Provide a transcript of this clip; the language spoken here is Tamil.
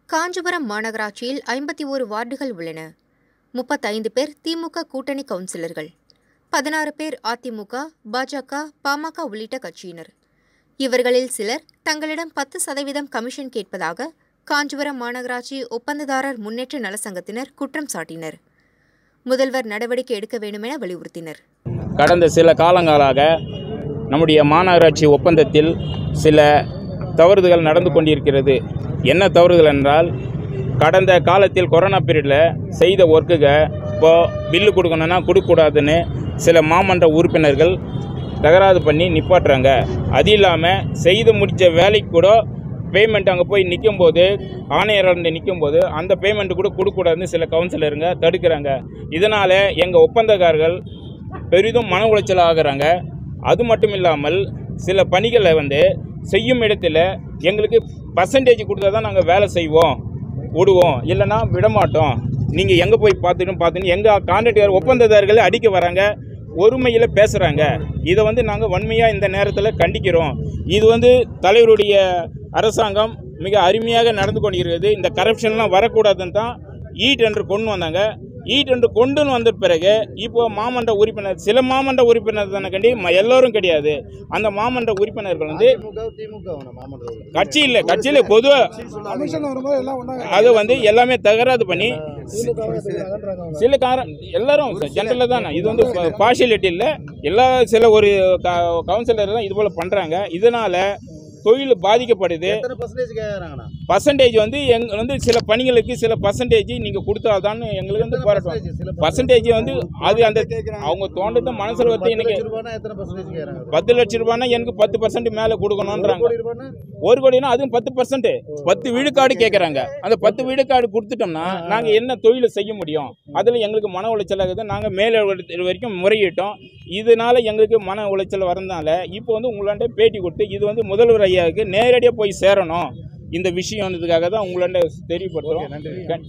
காஞ்சிபுரம் மாநகராட்சியில் ஐம்பத்தி ஓரு வார்டுகள் உள்ளன முப்பத்தைந்து பேர் திமுக கூட்டணி கவுன்சிலர்கள் பதினாறு பேர் அதிமுக பாஜக பாமக உள்ளிட்ட கட்சியினர் இவர்களில் சிலர் தங்களிடம் பத்து சதவீதம் கமிஷன் கேட்பதாக காஞ்சிபுரம் மாநகராட்சி ஒப்பந்ததாரர் முன்னேற்ற நலசங்கத்தினர் குற்றம் சாட்டினர் முதல்வர் நடவடிக்கை எடுக்க வேண்டுமென வலியுறுத்தினர் கடந்த சில காலங்களாக நம்முடைய மாநகராட்சி ஒப்பந்தத்தில் சில தவறுகள் நடந்து கொண்டிருக்கிறது என்ன தவறுகள் என்றால் கடந்த காலத்தில் கொரோனா பீரியடில் செய்த ஒர்க்குக இப்போ பில்லு கொடுக்கணும்னா கொடுக்கக்கூடாதுன்னு சில மாமன்ற உறுப்பினர்கள் தகராறு பண்ணி நிப்பாட்டுறாங்க அது இல்லாமல் செய்து முடித்த வேலைக்கு கூட பேமெண்ட் அங்கே போய் நிற்கும்போது ஆணையர் நிற்கும்போது அந்த பேமெண்ட் கூட கொடுக்கக்கூடாதுன்னு சில கவுன்சிலருங்க தடுக்கிறாங்க இதனால் எங்கள் ஒப்பந்தக்காரர்கள் பெரிதும் மன உளைச்சல் ஆகுறாங்க அது மட்டும் இல்லாமல் சில பணிகளை வந்து செய்யும் இடத்துல எங்களுக்கு பர்சன்டேஜ் கொடுத்தா தான் நாங்கள் வேலை செய்வோம் விடுவோம் இல்லைன்னா விடமாட்டோம் நீங்கள் எங்கே போய் பார்த்துட்டு பார்த்துன்னு எங்கள் கான்ட்ராக்டர் ஒப்பந்ததாரர்களை அடிக்க வராங்க ஒருமையில் பேசுகிறாங்க இதை வந்து நாங்கள் வன்மையாக இந்த நேரத்தில் கண்டிக்கிறோம் இது வந்து தலைவருடைய அரசாங்கம் மிக அருமையாக நடந்து கொண்டிருக்கிறது இந்த கரப்ஷன்லாம் வரக்கூடாதுன்னு தான் இ டெண்டர் கொண்டு வந்தாங்க இ டெண்டர் கொண்டு வந்த பிறகு இப்போ மாமன்ற உறுப்பினர் சில மாமன்ற உறுப்பினர் தானே கண்டி ம- எல்லோரும் கிடையாது அந்த மாமன்ற உறுப்பினர்கள் வந்து திமுக திமுக மாமன்ற உறுப்பினர். கட்சி இல்லை கட்சியில் பொதுவாக கமிஷன் வரும்போது எல்லாம் ஒண்ணா அதை வந்து எல்லாமே தகராறு பண்ணி திமுக வை செய்யறாங்கன்றாங்க அவங்க. சில காரம் எல்லாரும் ஜென்ரலாக தானே இது வந்து பார்ஷியலிட்டி இல்லை எல்லா சில ஒரு கவுன்சிலர் தான் இது போல் பண்ணுறாங்க இதனால் தொழில் பாதிக்கப்படுது எத்தனை பர்சன்டேஜ் கேக்குறாங்கண்ணா பர்சன்டேஜ் வந்து எங்க வந்து சில பணிகளுக்கு சில பர்சன்டேஜ் நீங்கள் கொடுத்தாதான் எங்களுக்கு வந்து போராட்டம் percentage? சில பர்சன்டேஜ் வந்து அது அந்த அவங்க தோன்றத மனசில் வந்து பத்து எனக்கு லட்சம் ரூபாய்னா எத்தனை பர்சன்டேஜ் கேக்குறாங்க பத்து லட்ச ரூபாய்னா எனக்கு பத்து பர்சன்ட் மேலே ஒரு கொடுக்கணுன்றாங்க கோடி ரூபாய்னா ஒரு கோடினா அதுவும் பத்து பர்சன்ட் பத்து விழுக்காடு கேட்குறாங்க அந்த பத்து விழுக்காடு கொடுத்துட்டோம்னா நாங்கள் என்ன தொழில் செய்ய முடியும் அதில் எங்களுக்கு மன உளைச்சல் ஆகுது நாங்கள் மேலே வரைக்கும் முறையிட்டோம் இதனால எங்களுக்கு மன உளைச்சல் வரதுனால இப்போ வந்து உங்களாண்ட பேட்டி கொடுத்து இது வந்து முதல்வர் ஐயாவுக்கு நேரடியாக போய் சேரணும் இந்த விஷயம்ன்றதுக்காக தான் உங்களாண்ட தெரியப்படுத்துகிறோம்